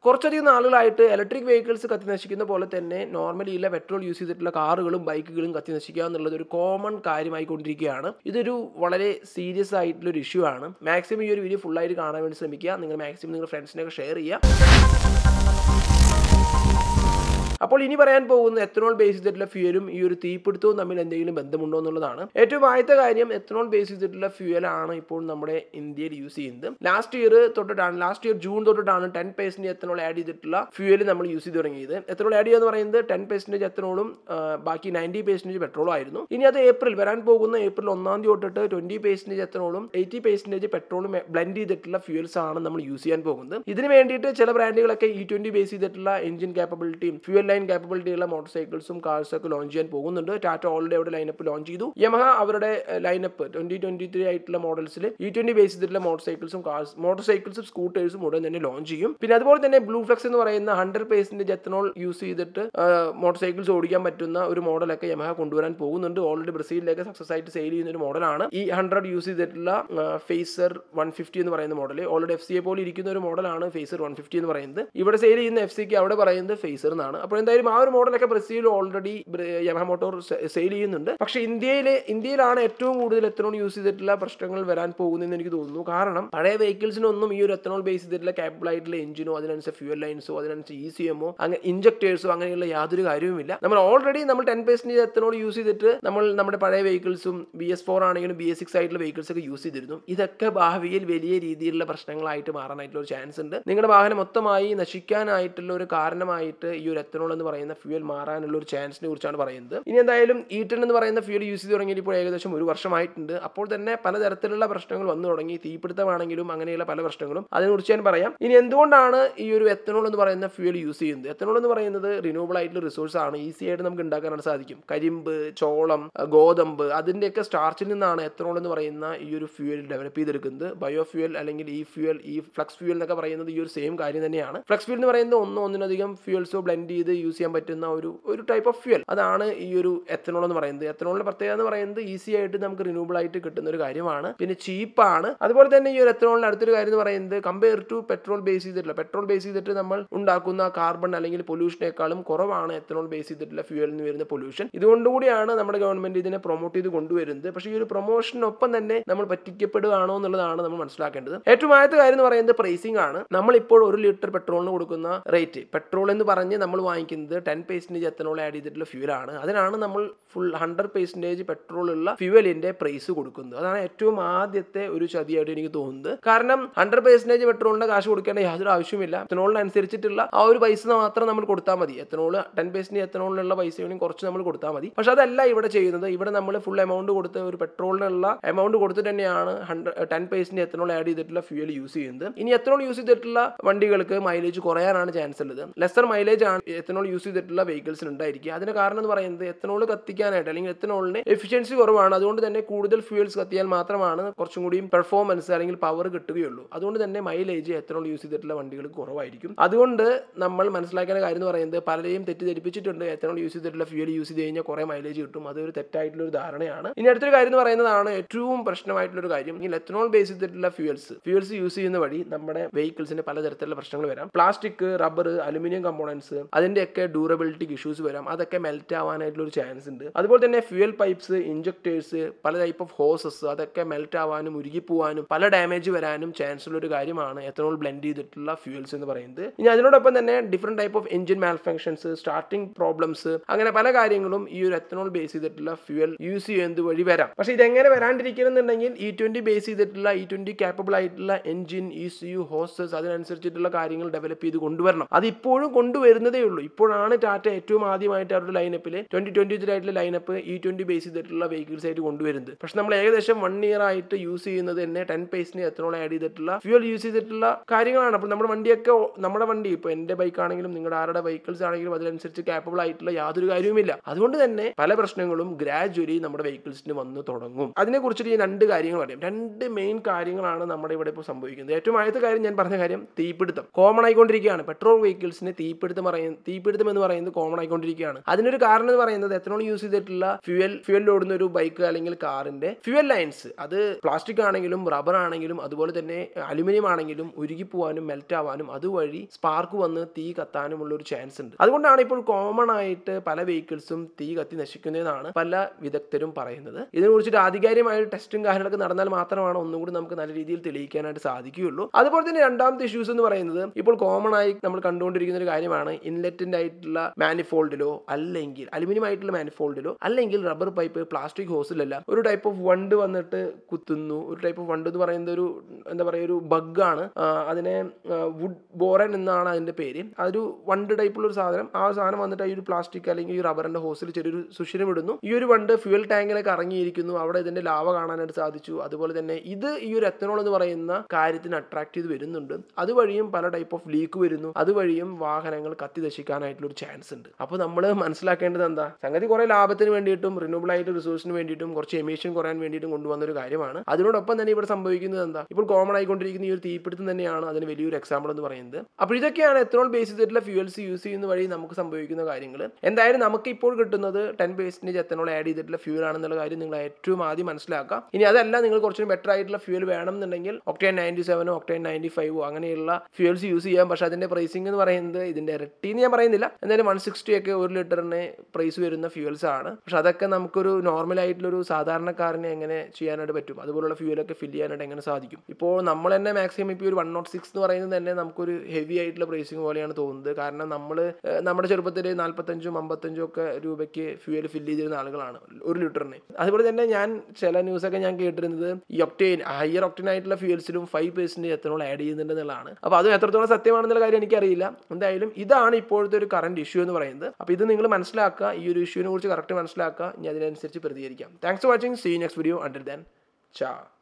കുറച്ചധികം നാളുകളായിട്ട് electric vehicles കത്തി നശിക്കുന്ന പോലെ തന്നെ നോർമലി ഇല്ല പെട്രോൾ യൂസ് ചെയ്തിട്ടുള്ള കാറുകളും ബൈക്കുകളും കത്തി നശിക്കുക എന്നുള്ളത് ഒരു കോമൺ കാര്യമായി കൊണ്ടിരിക്കുകയാണ് ഇതൊരു വളരെ സീരിയസ് ആയിട്ടുള്ള ഒരു ഇഷ്യൂ ആണ് മാക്സിമം ഈ ഒരു വീഡിയോ ഫുൾ ആയിട്ട് കാണാൻ വേണ്ടി ശ്രമിക്കുക നിങ്ങൾ മാക്സിമം നിങ്ങളുടെ ഫ്രണ്ട്സിനൊക്കെ ഷെയർ ചെയ്യുക അപ്പോൾ ഇനി പറയാൻ പോകുന്ന എത്തനോൾ ബേസ് ചെയ്തിട്ടുള്ള ഫ്യൂലും ഈ ഒരു തീപിടുത്തവും തമ്മിൽ എന്തെങ്കിലും ബന്ധമുണ്ടോ എന്നുള്ളതാണ് ഏറ്റവും ആദ്യത്തെ കാര്യം എത്തനോൾ ബേസ് ചെയ്തിട്ടുള്ള ഫ്യൂലാണ് ഇപ്പോൾ നമ്മുടെ ഇന്ത്യയിൽ യൂസ് ചെയ്യുന്നത് ലാസ്റ്റ് ഇയർ തൊട്ടിട്ടാണ് ലാസ്റ്റ് ഇയർ ജൂൺ തൊട്ടിട്ടാണ് ടെൻ പെർസെന്റ് എത്തനോൾ ആഡ് ചെയ്തിട്ടുള്ള ഫ്യൂൽ നമ്മൾ യൂസ് ചെയ്ത് തുടങ്ങിയത് എത്തനോൾ ആഡ് ചെയ്യുക എന്ന് പറയുന്നത് ടെൻ പെർസെന്റേജ് എത്തനോളും ബാക്കി നയൻറ്റി പെർസെന്റേജ് പെട്രോളും ആയിരുന്നു ഇനി അത് ഏപ്രിൽ വരാൻ പോകുന്ന ഏപ്രിൽ ഒന്നാം തീയതി തൊട്ടിട്ട് ട്വന്റി പെർസെന്റേജ് എത്തനോളും എയ്റ്റി പെർസെന്റേജ് പെട്രോളും ബ്ലെൻഡ് ചെയ്തിട്ടുള്ള ഫ്യൂൽസ് ആണ് നമ്മൾ യൂസ് ചെയ്യാൻ പോകുന്നത് ഇതിന് വേണ്ടിയിട്ട് ചില ബ്രാൻഡുകളൊക്കെ ഇ ട്വന്റി ബേസ് ചെയ്തിട്ടുള്ള എഞ്ചിൻ കാപ്പബിലിറ്റിയും ഫ്യൂൽ ലൈൻ കാപ്പബിലിറ്റി ഉള്ള മോട്ടോർ സൈക്കിൾസും കാർസും ഒക്കെ ലോഞ്ച് ചെയ്യാൻ പോകുന്നുണ്ട് ടാറ്റ ഓൾറെഡി അവിടെ ലൈനപ്പ് ലോഞ്ച് ചെയ്തു യമഹ അവരുടെ ലൈനപ്പ് ട്വന്റി ട്വന്റി ത്രീ ആയിട്ടുള്ള മോഡൽസിൽ ഇ ട്വന്റി ബേസ് ചെയ്തിട്ടുള്ള മോട്ടോർ സൈക്കിൾസും കാർസ് മോട്ടോർ സൈക്കിൾസും സ്കൂട്ടേഴ്സും ഉടൻ തന്നെ ലോഞ്ച് ചെയ്യും പിന്നെ അതുപോലെ തന്നെ ബ്ലൂ ഫ്ലെക്സ് എന്ന് പറയുന്ന ഹൺഡ്രഡ് പേഴ്സൻറ്റേജ് എത്തനോൾ യൂസ് ചെയ്തിട്ട് മോട്ടോർ സൈക്കിൾസ് ഓടിക്കാൻ പറ്റുന്ന ഒരു മോഡലൊക്കെ യമഹ കൊണ്ടുവരാൻ പോകുന്നുണ്ട് ഓൾറെഡി ബ്രസീലിലേക്ക് സക്സസ് ആയിട്ട് സെയിൽ ചെയ്യുന്ന ഒരു മോഡലാണ് ഈ ഹൺഡ്രഡ് യൂസ് ചെയ്തിട്ടുള്ള ഫേസർ വൺ ഫിഫ്റ്റി എന്ന് പറയുന്ന മോഡൽ ഓൾറെഡി എഫ് സി പോലെ ഇരിക്കുന്ന ഒരു മോഡലാണ് ഫേസർ വൺ ഫിഫ്റ്റി എന്ന് പറയുന്നത് ഇവിടെ സെയിൽ ചെയ്യുന്ന എഫ് സിക്ക് അവിടെ പറയുന്നത് ഫേസർ എന്നാണ് അപ്പോൾ എന്തായാലും ആ ഒരു മോഡലൊക്കെ Brazil already Yamaha motor sale ചെയ്യുന്നുണ്ട് പക്ഷേ ഇന്ത്യയിലെ ഇന്ത്യയിലാണ് ഏറ്റവും കൂടുതൽ എത്തനോൾ യൂസ് ചെയ്തിട്ടുള്ള പ്രശ്നങ്ങൾ വരാൻ പോകുന്നതെന്ന് എനിക്ക് തോന്നുന്നു കാരണം പഴയ വെഹിക്കിൾസിനൊന്നും ഈ ഒരു എത്തനോൾ ബേസ് ചെയ്തിട്ടുള്ള കാപ്പിൾ ആയിട്ടുള്ള എഞ്ചിനോ അതിനനുസരിച്ച് ഫ്യൂൽ ലൈൻസോ അതിനനുസരിച്ച് ഇ സി എമ്മോ അങ്ങനെ ഇഞ്ചക്ടേഴ്സോ അങ്ങനെയുള്ള യാതൊരു കാര്യവുമില്ല നമ്മൾ ഓൾറെഡി നമ്മൾ ടെൻ പെർസെൻറ്റേജ് എത്തനോൾ യൂസ് ചെയ്തിട്ട് നമ്മൾ നമ്മുടെ പഴയ വെഹിക്കിൾസും ബി എസ് ഫോർ ആണെങ്കിലും ബി എസ് സിക്സ് ആയിട്ടുള്ള വെഹിക്കിൾസ് ഒക്കെ യൂസ് ചെയ്തിരുന്നു ഇതൊക്കെ ഭാവിയിൽ വലിയ രീതിയിലുള്ള പ്രശ്നങ്ങളായിട്ട് മാറാനായിട്ടുള്ള ഒരു ചാൻസ് ഉണ്ട് നിങ്ങളുടെ വാഹനം മൊത്തമായി നശിക്കാനായിട്ടുള്ള ഒരു കാരണമായിട്ട് ഈ ഒരു എത്തനോൾ എന്ന് പറയുന്ന ഫ്യൂൽ മാറാനുള്ള ഒരു ചാൻസിനെ കുറിച്ചാണ് പറയുന്നത് ഇനി എന്തായാലും ഈ ടെൻ എന്ന് പറയുന്ന ഫ്യൂൽ യൂസ് ചെയ്ത് തുടങ്ങിയിട്ട് ഇപ്പോൾ ഏകദേശം ഒരു വർഷമായിട്ടുണ്ട് അപ്പോൾ തന്നെ പലതരത്തിലുള്ള പ്രശ്നങ്ങൾ വന്നു തുടങ്ങി തീപിടുത്തമാണെങ്കിലും അങ്ങനെയുള്ള പല പ്രശ്നങ്ങളും അതിനെക്കുറിച്ച് ഞാൻ പറയാം ഇനി എന്തുകൊണ്ടാണ് ഈ ഒരു എത്തനോൾ എന്ന് പറയുന്ന ഫ്യൂൽ യൂസ് ചെയ്യുന്നത് എത്തനോൾ എന്ന് പറയുന്നത് റിന്യൂവബിൾ ആയിട്ടുള്ള റിസോഴ്സ് ആണ് ഈസി ആയിട്ട് നമുക്ക് ഉണ്ടാക്കാനായിട്ട് സാധിക്കും കരിമ്പ് ചോളം ഗോതമ്പ് അതിൻ്റെയൊക്കെ സ്റ്റാർച്ചിൽ നിന്നാണ് എത്തനോൾ എന്ന് പറയുന്ന ഈ ഒരു ഫ്യൂൽ ഡെവലപ്പ് ചെയ്തെടുക്കുന്നത് ബയോ ഫ്യൂൽ അല്ലെങ്കിൽ ഈ ഫ്യൂൽ ഈ ഫ്ലക്സ് ഫ്യൂൽ എന്നൊക്കെ പറയുന്നത് ഈ ഒരു സെയിം കാര്യം തന്നെയാണ് ഫ്ലക്സ് ഫ്യൂൽ എന്ന് പറയുന്നത് ഒന്നോ ഒന്നിനധികം ഫ്യൂൽസോ ബ്ലെൻഡ് ചെയ്ത് യൂസ് ചെയ്യാൻ പറ്റുന്ന ഒരു ഒരു ടൈപ്പ് ഓഫ് ഫ്യൂൽ അതാണ് ഈ ഒരു എത്തനോൾ എന്ന് പറയുന്നത് എത്തനോളിന്റെ പ്രത്യേകത എന്ന് പറയുന്നത് ഈസി ആയിട്ട് നമുക്ക് റിന്യൂവബിൾ ആയിട്ട് കിട്ടുന്ന ഒരു കാര്യമാണ് പിന്നെ ചീപ്പാണ് അതുപോലെ തന്നെ ഈ ഒരു എത്തനോളിന്റെ അടുത്തൊരു കാര്യം എന്ന് പറയുന്നത് കമ്പയർ ടു പെട്രോൾ ബേസ് ചെയ്തിട്ടുള്ള പെട്രോൾ ബേസ് ചെയ്തിട്ട് നമ്മൾ ഉണ്ടാക്കുന്ന കാർബൺ അല്ലെങ്കിൽ പൊല്യൂഷനേക്കാളും കുറവാണ് എത്തനോൾ ബേസ് ചെയ്തിട്ടുള്ള ഫ്യൂവലിൽ നിന്ന് വരുന്ന പൊല്യൂഷൻ ഇതുകൊണ്ടുകൂടിയാണ് നമ്മുടെ ഗവൺമെന്റ് ഇതിനെ പ്രൊമോട്ട് ചെയ്ത് കൊണ്ടുവരുന്നത് പക്ഷേ ഈ ഒരു പ്രൊമോഷനൊപ്പം തന്നെ നമ്മൾ പറ്റിക്കപ്പെടുകയാണോ എന്നുള്ളതാണ് നമ്മൾ മനസ്സിലാക്കേണ്ടത് ഏറ്റവും ആദ്യത്തെ കാര്യം എന്ന് പറയുന്നത് പ്രൈസിംഗ് ആണ് നമ്മൾ ഇപ്പോൾ ഒരു ലിറ്റർ പെട്രോളിന് കൊടുക്കുന്ന റേറ്റ് പെട്രോൾ എന്ന് പറഞ്ഞ് നമ്മൾ വാങ്ങിക്കുന്നത് ടെൻ പെർസെന്റേജ് എത്തനോൾ ആഡ് ചെയ്തിട്ടുള്ള ഫ്യൂലാണ് അതിനാണ് നമ്മൾ ഫുൾ ഹൺഡ്രഡ് പെർസെന്റേജ് പെട്രോൾ ഉള്ള ഫ്യൂവലിന്റെ പ്രൈസ് കൊടുക്കുന്നത് അതാണ് ഏറ്റവും ആദ്യത്തെ ഒരു ചതിയായിട്ട് എനിക്ക് തോന്നുന്നത് കാരണം ഹൺഡ്രഡ് പെർസെന്റേജ് പെട്രോളിന്റെ കാശ് കൊടുക്കേണ്ട യാതൊരു ആവശ്യമില്ല എത്തനോളിനനുസരിച്ചിട്ടുള്ള ആ ഒരു പൈസ മാത്രം നമ്മൾ കൊടുത്താൽ മതി എത്തനോൾ ടെൻ പെർസെന്റ് എത്തനോളിനുള്ള പൈസ വേണമെങ്കിൽ കുറച്ച് നമ്മൾ കൊടുത്താൽ മതി പക്ഷെ അതല്ല ഇവിടെ ചെയ്യുന്നത് ഇവിടെ നമ്മൾ ഫുൾ എമൗണ്ട് കൊടുത്ത് ഒരു പെട്രോളിനുള്ള എമൗണ്ട് കൊടുത്തിട്ട് തന്നെയാണ് hundred ten percent ethanol add ചെയ്തിട്ടുള്ള ഫ്യൂൽ യൂസ് ചെയ്യുന്നത് ഇനി എത്തനോൾ യൂസ് ചെയ്തിട്ടുള്ള വണ്ടികൾക്ക് മൈലേജ് കുറയാനാണ് ചാൻസ് ഉള്ളത് ലെസർ മൈലേജ് ആണ് എത്തനോൾ യൂസ് ചെയ്തിട്ടുള്ള വെഹിക്കിൾസിന് ഉണ്ടായിരിക്കുക അതിന് കാരണം എന്ന് പറയുന്നത് എത്തനോൾ കത്തിക്കാനായിട്ട് അല്ലെങ്കിൽ എത്തനോളിന് എഫിഷ്യൻസി കുറവാണ് അതുകൊണ്ട് തന്നെ കൂടുതൽ ഫ്യൂൽസ് കത്തിയാൽ മാത്രമാണ് കുറച്ചും കൂടിയും പെർഫോമൻസ് അല്ലെങ്കിൽ പവർ കിട്ടുകയുള്ളൂ അതുകൊണ്ട് തന്നെ മൈലേജ് എത്തനോൾ യൂസ് ചെയ്തിട്ടുള്ള വണ്ടികൾ കുറവായിരിക്കും അതുകൊണ്ട് നമ്മൾ മനസ്സിലാക്കേണ്ട കാര്യം എന്ന് പറയുന്നത് പലരെയും തെറ്റിദ്ധരിപ്പിച്ചിട്ടുണ്ട് എത്തനോൾ യൂസ് ചെയ്തിട്ടുള്ള ഫ്യൂൽ യൂസ് ചെയ്ത് കഴിഞ്ഞാൽ കുറേ മൈലേജ് കിട്ടും അതൊരു തെറ്റായിട്ടുള്ള ഒരു ധാരണയാണ് ഇനി അടുത്തൊരു കാര്യം എന്ന് പറയുന്നതാണ് ഏറ്റവും പ്രശ്നമായിട്ടുള്ള ഒരു കാര്യം ഈ എത്തനോൾ ബേസ് ചെയ്തിട്ടുള്ള ഫ്യൂൽസ് ഫ്യൂൽസ് യൂസ് ചെയ്യുന്ന വഴി നമ്മുടെ വെഹിക്കിൾസിന് പലതരത്തിലുള്ള പ്രശ്നങ്ങൾ വരാം പ്ലാസ്റ്റിക് റബ്ബർ അലുമിനിയം കമ്പോണൻസ് അതിൻ്റെയൊക്കെ ഡ്യൂറബിലിറ്റിക്ക് ഇഷ്യൂസ് വരാം അതൊക്കെ മെൽറ്റ് ആവാനായിട്ടുള്ള ഒരു ചാൻസ് ഉണ്ട് അതുപോലെ തന്നെ ഫ്യൂൽ പൈപ്സ് ഇഞ്ചക്ടേഴ്സ് പല ടൈപ്പ് ഓഫ് ഹോസസ് അതൊക്കെ മെൽറ്റ് ആവാനും ഉരുകിപ്പോവാനും പല ഡാമേജ് വരാനും ചാൻസ് ഉള്ള ഒരു കാര്യമാണ് എത്തനോൾ ബ്ലെൻഡ് ചെയ്തിട്ടുള്ള ഫ്യൂൽസ് എന്ന് പറയുന്നത് ഇനി അതിനോടൊപ്പം തന്നെ different type of engine malfunctions starting problems അങ്ങനെ പല കാര്യങ്ങളും ഈ ഒരു എത്തനോൾ ബേസ് ചെയ്തിട്ടുള്ള ഫ്യൂൽ യൂസ് ചെയ്യുന്നത് വഴി വരാം പക്ഷേ ഇതെങ്ങനെ വരാണ്ടിരിക്കണമെന്നുണ്ടെങ്കിൽ ഇ ട്വന്റി ബേസ് ചെയ്തിട്ടുള്ള ഇ ട്വന്റി കാപ്പബിൾ ആയിട്ടുള്ള engine E C U hoses അതിനനുസരിച്ചിട്ടുള്ള കാര്യങ്ങൾ ഡെവലപ്പ് ചെയ്ത് കൊണ്ടുവരണം അത് ഇപ്പോഴും കൊണ്ടുവരുന്നതേ ഉള്ളൂ ഇപ്പോഴാണ് ടാറ്റ ഏറ്റവും ആദ്യമായിട്ട് അവരുടെ ലൈനപ്പിൽ ട്വന്റി ട്വന്റി ത്രീ ആയിട്ടുള്ള ലൈനപ്പ് ഇ ട്വന്റി ബേസ് ചെയ്തിട്ടുള്ള വെഹിക്കിൾസ് ആയിട്ട് കൊണ്ടുവരുന്നത് പക്ഷെ നമ്മൾ ഏകദേശം വൺ ഇയർ ആയിട്ട് യൂസ് ചെയ്യുന്നത് തന്നെ ടെൻ പേസിന് എത്തനോൾ ആഡ് ചെയ്തിട്ടുള്ള ഫ്യൂൽ യൂസ് ചെയ്തിട്ടുള്ള കാര്യങ്ങളാണ് അപ്പോൾ നമ്മുടെ വണ്ടിയൊക്കെ ഓ- നമ്മുടെ വണ്ടി ഇപ്പോൾ എൻ്റെ ബൈക്ക് ആണെങ്കിലും നിങ്ങളുടെ ആരുടെ വെഹിക്കിൾസ് ആണെങ്കിലും അതിനനുസരിച്ച് കാപ്പബിൾ ആയിട്ടുള്ള യാതൊരു കാര്യവുമില്ല അതുകൊണ്ട് തന്നെ പല പ്രശ്നങ്ങളും ഗ്രാജുവലി നമ്മുടെ വെഹിക്കിൾസിന് വന്ന് തുടങ്ങും അതിനെക്കുറിച്ചിട്ട് ഞാൻ രണ്ട് കാര്യങ്ങൾ പറയാം രണ്ട് മെയിൻ കാര്യങ്ങളാണ് നമ്മുടെ ഇവിടെ ഇപ്പോൾ സംഭവിക്കുന്നത് ഏറ്റവും ആദ്യത്തെ കാര്യം ഞാൻ പറഞ്ഞ കാര്യം തീപിടുത്തം കോമൺ ആയിക്കൊണ്ടിരിക്കുകയാണ് പെട്രോൾ വെഹിക്കിൾസിന് തീപിടുത്തം പറയുന്ന തീ തീപിടുത്തം എന്ന് പറയുന്നത് കോമൺ ആയിക്കൊണ്ടിരിക്കുകയാണ് അതിനൊരു കാരണം എന്ന് പറയുന്നത് എത്തനോൾ യൂസ് ചെയ്തിട്ടുള്ള ഫ്യൂവൽ ഫ്യൂവൽ ഓടുന്ന ഒരു ബൈക്ക് അല്ലെങ്കിൽ കാറിന്റെ ഫ്യൂവൽ ലൈൻസ് അത് പ്ലാസ്റ്റിക് ആണെങ്കിലും റബ്ബർ ആണെങ്കിലും അതുപോലെ തന്നെ അലുമിനിയം ആണെങ്കിലും ഉരുകി പോകാനും മെൽറ്റ് ആവാനും അതുവഴി സ്പാർക്ക് വന്ന് തീ കത്താനുമുള്ള ഒരു ചാൻസ് ഉണ്ട് അതുകൊണ്ടാണ് ഇപ്പോൾ കോമൺ ആയിട്ട് പല വെഹിക്കിൾസും തീ കത്തി നശിക്കുന്നതെന്നാണ് പല വിദഗ്ധരും പറയുന്നത് ഇതിനെ കുറിച്ചിട്ട് ആധികാരികമായ ഒരു ടെസ്റ്റും കാര്യങ്ങളൊക്കെ നടന്നാൽ മാത്രമാണ് ഒന്നും കൂടി നമുക്ക് നല്ല രീതിയിൽ തെളിയിക്കാനായിട്ട് സാധിക്കുകയുള്ളൂ അതുപോലെ തന്നെ രണ്ടാമത്തെ ഇഷ്യൂസ് എന്ന് പറയുന്നത് ഇപ്പോൾ കോമൺ ആയി നമ്മൾ കണ്ടുകൊണ്ടിരിക്കുന്ന ഒരു കാര്യമാണ് ഇൻലെറ്റിന്റെ ആയിട്ടുള്ള മാനിഫോൾഡിലോ അല്ലെങ്കിൽ അലുമിനിയം ആയിട്ടുള്ള മാനിഫോൾഡിലോ അല്ലെങ്കിൽ റബ്ബർ പൈപ്പ് പ്ലാസ്റ്റിക് ഹോസിലല്ല ഒരു ടൈപ്പ് ഓഫ് വണ്ട് വന്നിട്ട് കുത്തുന്നു ഒരു ടൈപ്പ് ഓഫ് വണ്ട് എന്ന് പറയുന്നത് ഒരു എന്താ പറയുക ഒരു ബഗ്ഗാണ് അതിനെ വുഡ് ബോറൻ എന്നാണ് അതിന്റെ പേര് അതൊരു വണ്ട് ടൈപ്പുള്ള ഒരു സാധനം ആ സാധനം വന്നിട്ട് ഈ ഒരു പ്ലാസ്റ്റിക് അല്ലെങ്കിൽ ഈ റബ്ബറിന്റെ ഹോസിൽ ചെറിയൊരു സുഷിരം ഇടുന്നു ഈ ഒരു വണ്ട് ഫ്യൂൽ ടാങ്കിലേക്ക് ഇറങ്ങിയിരിക്കുന്നു അവിടെ ഇതിന്റെ ലാവ കാണാനായിട്ട് സാധിച്ചു അതുപോലെ തന്നെ ഇത് ഈ ഒരു എത്തനോൾ എന്ന് പറയുന്ന കാര്യത്തിന് അട്രാക്ട് ചെയ്ത് വരുന്നുണ്ട് അതുവഴിയും പല ടൈപ്പ് ഓഫ് ലീക്ക് വരുന്നു അതുവഴിയും വാഹനങ്ങൾ കത്തി നശിക്കാനായിട്ടുള്ള ഒരു ചാൻസ് ഉണ്ട് അപ്പോൾ നമ്മൾ മനസ്സിലാക്കേണ്ടത് എന്താ സംഗതി കുറെ ലാഭത്തിന് വേണ്ടിയിട്ടും റിന്യൂവബിൾ ആയിട്ട് റിസോഴ്സിന് വേണ്ടിയിട്ടും കുറച്ച് എമിഷൻ കുറയാൻ വേണ്ടിയിട്ടും കൊണ്ടുവന്ന ഒരു കാര്യമാണ് അതിനോടൊപ്പം തന്നെ ഇവിടെ സംഭവിക്കുന്നത് എന്താ ഇപ്പോൾ കോമൺ ആയിക്കൊണ്ടിരിക്കുന്ന ഈ ഒരു തീപിടുത്തം തന്നെയാണ് അതിന് വലിയൊരു എക്സാമ്പിൾ എന്ന് പറയുന്നത് അപ്പോൾ ഇതൊക്കെയാണ് എത്തനോൾ ബേസ് ചെയ്തിട്ടുള്ള ഫ്യൂൽസ് യൂസ് ചെയ്യുന്ന വഴി നമുക്ക് സംഭവിക്കുന്ന കാര്യങ്ങൾ എന്തായാലും നമുക്ക് ഇപ്പോൾ കിട്ടുന്നത് ടെൻ പെർസെൻറ്റേജ് എത്തനോൾ ആഡ് ചെയ്തിട്ടുള്ള ഫ്യൂൽ ആണെന്നുള്ള കാര്യം നിങ്ങൾ ഏറ്റവും ആദ്യം മനസ്സിലാക്കുക ഇനി അതല്ല നിങ്ങൾ കുറച്ചും ബെറ്റർ ആയിട്ടുള്ള ഫ്യൂൽ വേണം എന്നുണ്ടെങ്കിൽ ഒക്ടൈൻ നയൻറ്റി സെവനോ ഒക്ടൈൻ നയൻറ്റി ഫൈവോ അങ്ങനെയുള്ള ഫ്യൂൽസ് യൂസ് ചെയ്യാം പക്ഷേ അതിന്റെ പ്രൈസിംഗ് എന്ന് പറയുന്നത് ഇതിന്റെ ഇരട്ടി എന്ന് ഞാൻ പറയുന്നില്ല എന്തായാലും വൺ സിക്സ്റ്റി ഒക്കെ ഒരു ലിറ്ററിന് പ്രൈസ് വരുന്ന ഫ്യൂൽസ് ആണ് പക്ഷെ അതൊക്കെ നമുക്കൊരു നോർമൽ ആയിട്ടുള്ള ഒരു സാധാരണക്കാരനെ എങ്ങനെ ചെയ്യാനായിട്ട് പറ്റും അതുപോലുള്ള ഫ്യൂലൊക്കെ ഫില്ല് ചെയ്യാനായിട്ട് എങ്ങനെ സാധിക്കും ഇപ്പോൾ നമ്മൾ തന്നെ മാക്സിമം ഇപ്പോൾ ഒരു വൺ നോട്ട് സിക്സ് എന്ന് പറയുന്നത് തന്നെ നമുക്കൊരു ഹെവി ആയിട്ടുള്ള പ്രൈസിങ് പോലെയാണ് തോന്നുന്നത് കാരണം നമ്മൾ നമ്മുടെ ചെറുപ്പത്തിൽ നാൽപ്പത്തഞ്ചും അമ്പത്തഞ്ചും ഒക്കെ രൂപയ്ക്ക് ഫ്യൂൽ ഫില്ല് ചെയ്തിരുന്ന ആളുകളാണ് ഒരു ലിറ്ററിന് അതുപോലെ തന്നെ ഞാൻ ചില ന്യൂസൊക്കെ ഞാൻ കേട്ടിരുന്നത് ഈ ഒക്ടൈൻ ഹയർ ഒക്ടൈൻ ആയിട്ടുള്ള ഫ്യൂൽസിലും ഫൈവ് പെർസെൻറ്റേജ് എത്തനോൾ ആഡ് ചെയ്യുന്നുണ്ട് എന്നുള്ളതാണ് അപ്പോൾ അത് എത്രത്തോളം സത്യമാണെന്നുള്ള കാര്യം എനിക്കറിയില്ല എന്തായാലും ഇതാണ് ഇപ്പോഴത്തെ ഒരു കറണ്ട് ഇഷ്യൂ എന്ന് പറയുന്നത് അപ്പോൾ ഇത് നിങ്ങൾ മനസ്സിലാക്കുക ഈ ഒരു ഇഷ്യൂവിനെ കുറിച്ച് കറക്റ്റ് മനസ്സിലാക്കുക ഇനി അതിനനുസരിച്ച് പ്രതികരിക്കാം thanks for watching see next video അണ്ടർ ദാൻ ചാ